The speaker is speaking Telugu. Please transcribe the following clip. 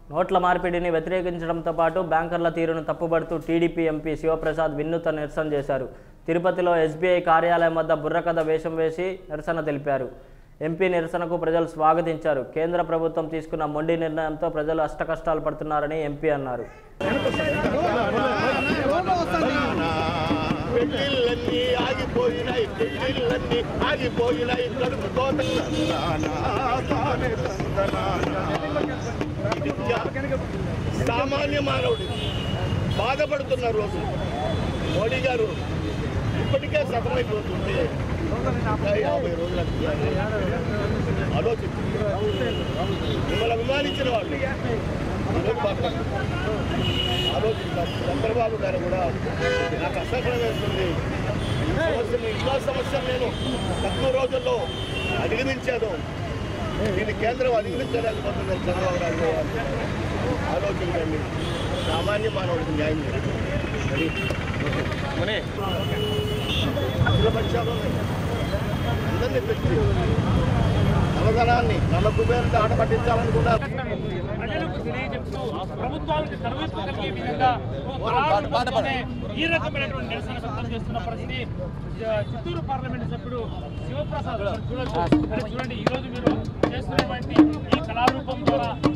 నోట్ల మార్పిడిని వ్యతిరేకించడంతో పాటు బ్యాంకర్ల తీరును తప్పుబడుతూ టీడీపీ ఎంపీ శివప్రసాద్ వినూత్న నిరసన చేశారు తిరుపతిలో ఎస్బీఐ కార్యాలయం వద్ద బుర్రకథ వేషం వేసి నిరసన తెలిపారు ఎంపీ నిరసనకు ప్రజలు స్వాగతించారు కేంద్ర ప్రభుత్వం తీసుకున్న మొండి నిర్ణయంతో ప్రజలు అష్టకష్టాలు పడుతున్నారని ఎంపీ అన్నారు పెళ్ళిళ్ళన్నీ ఆగిపోయినాయి పెళ్ళిళ్ళన్నీ ఆగిపోయినాయి కడుపు కోత సామాన్య మానవుడు బాధపడుతున్న రోజు మోడీ గారు ఇప్పటికే సఫలమైపోతుంటే ఇంకా యాభై రోజులు అంటున్నారు. ఆలోచించండి మిమ్మల్ని అభిమానించిన వాళ్ళు ఈరోజు పాపం ఆలోచించాలి చంద్రబాబు గారు కూడా నాకు అసహనం వేస్తుంది ఈ సమస్యను ఇంకో సమస్యను నేను తక్కువ రోజుల్లో అధిగమించాను దీన్ని కేంద్రం అధిగమించలేకపోతుంది చంద్రబాబు నాయుడు గారు ఆలోచించండి సామాన్య మానవుడికి న్యాయం చేయండి మరి మనే అఖిల పక్షాలు అందరినీ పెట్టి నవధనాన్ని నల్ల కుబేరుతో ఆట పట్టించాలనుకున్నారు ప్రజలకు తెలియజెప్తూ ప్రభుత్వాలకు కనువిప్పు కలిగే విధంగా ఓ కళారూపంతోనే ఈ రకమైనటువంటి నిరసన వ్యక్తం చేస్తున్న పరిస్థితి జ- చిత్తూరు పార్లమెంట్ సభ్యుడు శివప్రసాద్ గారు చూడొచ్చు మరి చూడండి ఈ రోజు మీరు చేస్తున్నటువంటి ఈ కళారూపం ద్వారా